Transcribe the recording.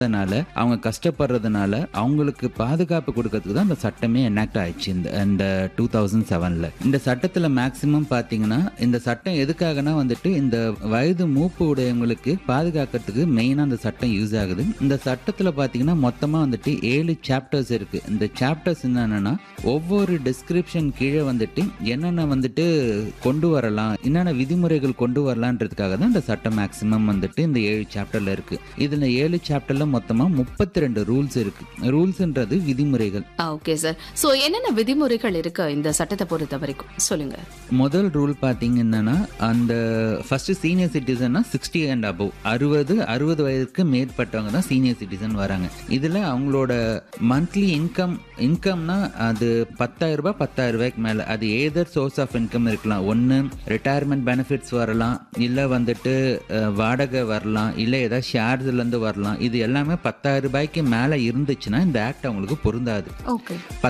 அதனால அவங்க கஷ்டப்படுறதுனால அவங்களுக்கு பாதுகாப்பு கொடுக்கறதுக்கு தான் இந்த சட்டமே எனாக்ட் ஆயிடுச்சு இந்த இந்த டூ தௌசண்ட் செவன்ல இந்த சட்டத்துல மேக்சிமம் பாத்தீங்கன்னா இந்த சட்டம் எதுக்காகனா வந்துட்டு இந்த வயது மூப்பு உடையவங்களுக்கு பாதுகாக்கிறதுக்கு மெயினா இந்த சட்டம் யூஸ் ஆகுது இந்த சட்டத்துல பாத்தீங்கன்னா மொத்தமா வந்துட்டு ஏழு சாப்டர்ஸ் இருக்கு இந்த சாப்டர்ஸ் என்னன்னா ஒவ்வொரு டிஸ்கிரிப்ஷன் கீழே வந்துட்டு என்னென்ன வந்துட்டு கொண்டு வரலாம் என்னென்ன விதிமுறைகள் கொண்டு வரலான்றதுக்காக தான் இந்த சட்டம் மேக்சிமம் வந்துட்டு இந்த ஏழு சாப்டர்ல இருக்கு இதுல ஏழு சாப்டர்ல மொத்தமா முப்பத்தி ரெண்டு ரூல்ஸ் இருக்கு ரூல்ஸ்ன்றது விதிமுறைகள் ஓகே சார் சோ என்னென்ன விதிமுறைகள் இருக்கு இந்த சட்டத்தை பொறுத்த வரைக்கும் சொல்லுங்க முதல் ரூல் பார்த்தீங்கன்னா அந்த ஃபர்ஸ்ட் சீனியர் சிட்டிசன்னா சிக்ஸ்டி அண்ட் அபவ் அறுபது அறுபது வயதுக்கு மேற்பட்டவங்க தான் சீனியர் சிட்டிசன் வராங்க இதில் அவங்களோட மந்த்லி இன்கம் இன்கம்னா அது பத்தாயிரம் ரூபாய் பத்தாயிரம் ரூபாய்க்கு மேலே அது ஏதர் சோர்ஸ் ஆஃப் இன்கம் இருக்கலாம் ஒன்று ரிட்டையர்மெண்ட் பெனிஃபிட்ஸ் வரலாம் இல்லை வந்துட்டு அஹ், வாடகை வரலாம் இல்லை ஏதாவது ஷேர்ஸ்லேருந்து வரலாம் இது எல்லாமே பத்தாயிரம் ரூபாய்க்கு மேலே இருந்துச்சுன்னா இந்த ஆக்ட் அவங்களுக்கு பொருந்தாது ஓகே